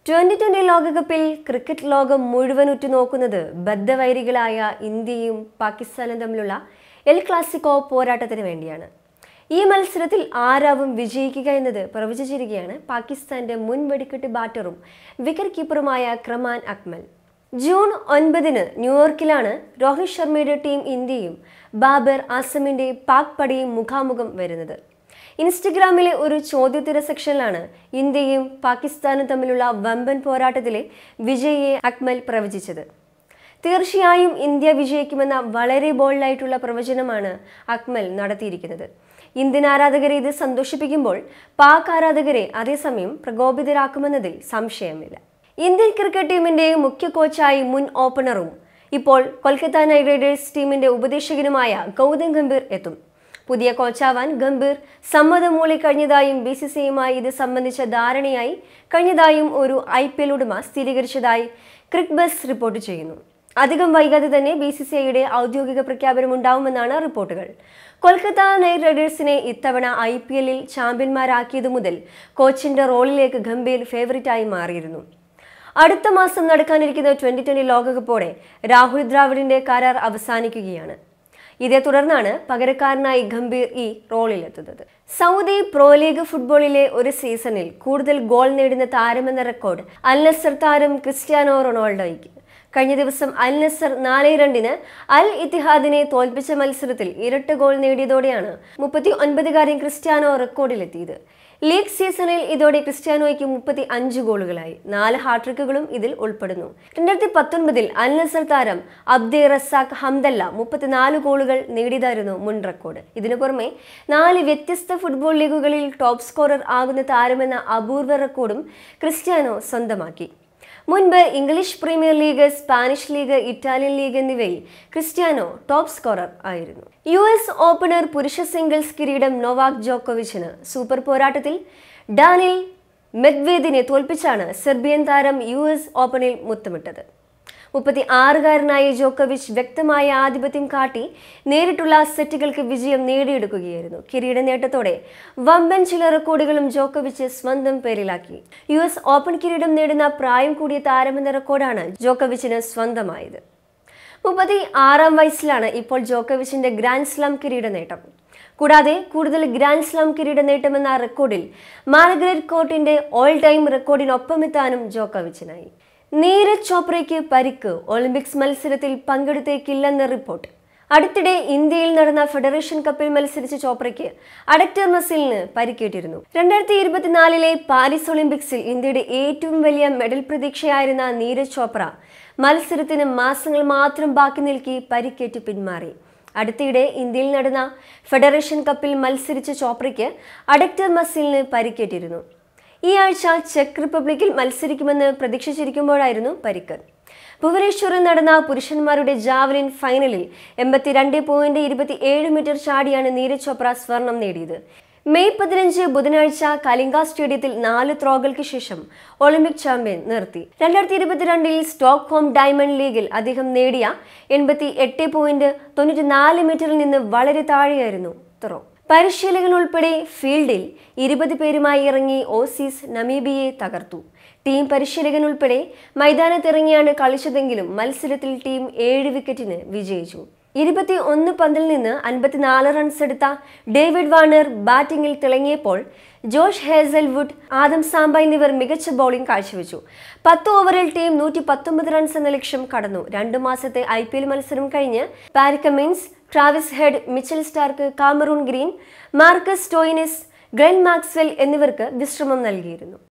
twenty twenty ലോകകപ്പിൽ cricket ലോകം മുഴുവൻ ഉറ്റുനോക്കുന്നത് ബദ്ധവൈരികളായ ഇന്ത്യയും പാകിസ്ഥാനും തമ്മിലുള്ള എൽ ക്ലാസിക്കോ പോരാട്ടത്തിന് വേണ്ടിയാണ് ഈ മത്സരത്തിൽ ആരാവും വിജയിക്കുക എന്നത് പ്രവചിച്ചിരിക്കുകയാണ് പാകിസ്ഥാന്റെ മുൻ വെടിക്കെട്ട് ബാറ്ററും വിക്കറ്റ് കീപ്പറുമായ ക്രമാൻ അക്മൽ ജൂൺ ഒൻപതിന് ന്യൂയോർക്കിലാണ് രോഹിത് ശർമ്മയുടെ ടീം ഇന്ത്യയും ബാബർ ആസമിന്റെ പാക് പടയും മുഖാമുഖം വരുന്നത് ഇൻസ്റ്റഗ്രാമിലെ ഒരു ചോദ്യോത്തര സെക്ഷനിലാണ് ഇന്ത്യയും പാകിസ്ഥാനും തമ്മിലുള്ള വമ്പൻ പോരാട്ടത്തിലെ വിജയിയെ അക്മൽ പ്രവചിച്ചത് തീർച്ചയായും ഇന്ത്യ വിജയിക്കുമെന്ന വളരെ ബോൾഡായിട്ടുള്ള പ്രവചനമാണ് അക്മൽ നടത്തിയിരിക്കുന്നത് ഇന്ത്യൻ ആരാധകരെ ഇത് സന്തോഷിപ്പിക്കുമ്പോൾ പാക് ആരാധകരെ അതേസമയം പ്രകോപിതരാക്കുമെന്നതിൽ സംശയമില്ല ഇന്ത്യൻ ക്രിക്കറ്റ് ടീമിന്റെ മുഖ്യ കോച്ചായി മുൻ ഓപ്പണറും ഇപ്പോൾ കൊൽക്കത്ത നൈറ്റ് റൈഡേഴ്സ് ടീമിന്റെ ഉപദേശകനുമായ ഗൗതം ഗംഭീർ എത്തും പുതിയ കോച്ചാവാൻ ഗംഭീർ സമ്മതം മൂളിക്കഴിഞ്ഞതായും ബി സി സിയുമായി ഇത് സംബന്ധിച്ച ധാരണയായി കഴിഞ്ഞതായും ഒരു ഐ പി എൽ ഉടമ സ്ഥിരീകരിച്ചതായി ക്രിക് ബസ് റിപ്പോർട്ട് ചെയ്യുന്നു അധികം വൈകാതെ തന്നെ ബി സി സി ഐയുടെ ഔദ്യോഗിക പ്രഖ്യാപനം ഉണ്ടാവുമെന്നാണ് റിപ്പോർട്ടുകൾ കൊൽക്കത്ത നൈറ്റ് റൈഡേഴ്സിനെ ഇത്തവണ ഐ പി എല്ലിൽ ചാമ്പ്യന്മാരാക്കിയതു മുതൽ കോച്ചിന്റെ റോളിലേക്ക് ഗംഭീർ ഫേവറിറ്റായി മാറിയിരുന്നു അടുത്ത മാസം നടക്കാനിരിക്കുന്ന ട്വന്റി ട്വന്റി ലോകകപ്പോടെ രാഹുൽ ദ്രാവിഡിന്റെ കരാർ അവസാനിക്കുകയാണ് ഇതേ തുടർന്നാണ് പകരക്കാരനായി ഗംഭീർ ഈ റോളിലെത്തുന്നത് സൗദി പ്രോ ലീഗ് ഫുട്ബോളിലെ ഒരു സീസണിൽ കൂടുതൽ ഗോൾ നേടുന്ന താരമെന്ന റെക്കോർഡ് അൽ നസർ താരം ക്രിസ്ത്യാനോ റൊണാൾഡോയ്ക്ക് കഴിഞ്ഞ ദിവസം അൽ നസർ നാല് രണ്ടിന് അൽ ഇത്തിഹാദിനെ തോൽപ്പിച്ച മത്സരത്തിൽ ഇരട്ട ഗോൾ നേടിയതോടെയാണ് മുപ്പത്തി ഒൻപതുകാരൻ ക്രിസ്ത്യാനോ റെക്കോർഡിലെത്തിയത് ലീഗ് സീസണിൽ ഇതോടെ ക്രിസ്ത്യാനോയ്ക്ക് മുപ്പത്തി അഞ്ച് ഗോളുകളായി നാല് ഹാട്രിക്കുകളും ഇതിൽ ഉൾപ്പെടുന്നു രണ്ടായിരത്തി പത്തൊൻപതിൽ അൽ നസർ താരം അബ്ദെ റസാഖ് ഹംദല്ല മുപ്പത്തിനാല് ഗോളുകൾ നേടിയതായിരുന്നു മുൻ റെക്കോർഡ് ഇതിനു പുറമെ നാല് വ്യത്യസ്ത ഫുട്ബോൾ ലീഗുകളിൽ ടോപ്പ് സ്കോറർ ആകുന്ന താരമെന്ന അപൂർവ റെക്കോർഡും ക്രിസ്ത്യാനോ സ്വന്തമാക്കി മുൻപ് English premier league Spanish league Italian league എന്നിവയിൽ ക്രിസ്ത്യാനോ ടോപ്പ് സ്കോറർ ആയിരുന്നു യു എസ് ഓപ്പണർ പുരുഷ സിംഗിൾസ് കിരീടം നൊവാക് ജോക്കോവിച്ചിന് സൂപ്പർ പോരാട്ടത്തിൽ ഡാനിൽ മെദ്വേദിനെ തോൽപ്പിച്ചാണ് സെർബിയൻ താരം യു എസ് ഓപ്പണിൽ മുത്തമിട്ടത് മുപ്പത്തി ആറുകാരനായ ജോക്കോവിച്ച് വ്യക്തമായ ആധിപത്യം കാട്ടി നേരിട്ടുള്ള സെറ്റുകൾക്ക് വിജയം നേടിയെടുക്കുകയായിരുന്നു കിരീട നേട്ടത്തോടെ വമ്പൻ ചില റെക്കോർഡുകളും ജോക്കോവിച്ച് സ്വന്തം പേരിലാക്കി യു എസ് ഓപ്പൺ കിരീടം നേടുന്ന പ്രായം കൂടിയ താരമെന്ന റെക്കോർഡാണ് ജോക്കോവിച്ചിന് സ്വന്തമായത് മുപ്പത്തി ആറാം വയസ്സിലാണ് ഇപ്പോൾ ജോക്കോവിച്ചിന്റെ ഗ്രാൻഡ് സ്ലാം കിരീട നേട്ടം കൂടാതെ കൂടുതൽ ഗ്രാൻഡ് സ്ലാം കിരീട നേട്ടമെന്ന റെക്കോർഡിൽ മാർഗരറ്റ് കോർട്ടിന്റെ ഓൾ ടൈം റെക്കോർഡിനൊപ്പമെത്താനും ജോക്കോവിച്ചിനായി നീരജ് ചോപ്രയ്ക്ക് പരിക്ക് ഒളിമ്പിക്സ് മത്സരത്തിൽ പങ്കെടുത്തേക്കില്ലെന്ന് റിപ്പോർട്ട് അടുത്തിടെ ഇന്ത്യയിൽ നടന്ന ഫെഡറേഷൻ കപ്പിൽ മത്സരിച്ച ചോപ്രയ്ക്ക് അഡക്ടർ മസിലിന് പരിക്കേറ്റിരുന്നു രണ്ടായിരത്തി ഇരുപത്തിനാലിലെ പാരീസ് ഒളിമ്പിക്സിൽ ഇന്ത്യയുടെ ഏറ്റവും വലിയ മെഡൽ പ്രതീക്ഷയായിരുന്ന നീരജ് ചോപ്ര മത്സരത്തിന് മാസങ്ങൾ മാത്രം ബാക്കി നിൽക്കി പരിക്കേറ്റ് പിന്മാറി അടുത്തിടെ ഇന്ത്യയിൽ നടന്ന ഫെഡറേഷൻ കപ്പിൽ മത്സരിച്ച ചോപ്രയ്ക്ക് അഡക്ടർ മസിലിന് പരിക്കേറ്റിരുന്നു ഈ ആഴ്ച ചെക്ക് റിപ്പബ്ലിക്കിൽ മത്സരിക്കുമെന്ന് പ്രതീക്ഷിച്ചിരിക്കുമ്പോഴായിരുന്നു പരിക്ക് ഭുവനേശ്വറിൽ നടന്ന പുരുഷന്മാരുടെ ജാവലിൻ ഫൈനലിൽ എൺപത്തിരണ്ട് പോയിന്റ് ഇരുപത്തി ഏഴ് മീറ്റർ ചാടിയാണ് നീരജ് ചോപ്ര സ്വർണം നേടിയത് മെയ് പതിനഞ്ച് ബുധനാഴ്ച കലിംഗ സ്റ്റേഡിയത്തിൽ നാല് ത്രോകൾക്ക് ശേഷം ഒളിമ്പിക് ചാമ്പ്യൻ നിർത്തി രണ്ടായിരത്തി ഇരുപത്തിരണ്ടിൽ സ്റ്റോക്ക്ഹോം ഡയമണ്ട് ലീഗിൽ അദ്ദേഹം നേടിയ എൺപത്തി എട്ട് പോയിന്റ് തൊണ്ണൂറ്റി നാല് മീറ്ററിൽ നിന്ന് വളരെ താഴെയായിരുന്നു ത്രോ പരിശീലകൻ ഉൾപ്പെടെ ഫീൽഡിൽ ഇരുപത് പേരുമായി ഇറങ്ങി ഓസീസ് നമീബിയെ തകർത്തു ടീം പരിശീലകൻ ഉൾപ്പെടെ മൈതാനത്തിറങ്ങിയാണ് കളിച്ചതെങ്കിലും മത്സരത്തിൽ ടീം ഏഴ് വിക്കറ്റിന് വിജയിച്ചു ഇരുപത്തി ഒന്ന് പന്തിൽ നിന്ന് അൻപത്തിനാല് റൺസ് എടുത്ത ഡേവിഡ് വാർണർ ബാറ്റിംഗിൽ തിളങ്ങിയപ്പോൾ ജോഷ് ഹേസൽവുഡ് ആദം സാമ്പ എന്നിവർ മികച്ച ബൗളിംഗ് കാഴ്ചവെച്ചു പത്ത് ഓവറിൽ ടീം നൂറ്റി പത്തൊമ്പത് റൺസ് എന്ന ലക്ഷ്യം കടന്നു രണ്ടു മാസത്തെ ഐ പി എൽ മത്സരം കഴിഞ്ഞ് പാരിക്കമിൻസ് Travis Head Mitchell Starc Cameron Green Marcus Stoinis Glenn Maxwell എന്നിവർക്ക് വിശ്രമം നൽകിയിരുന്നു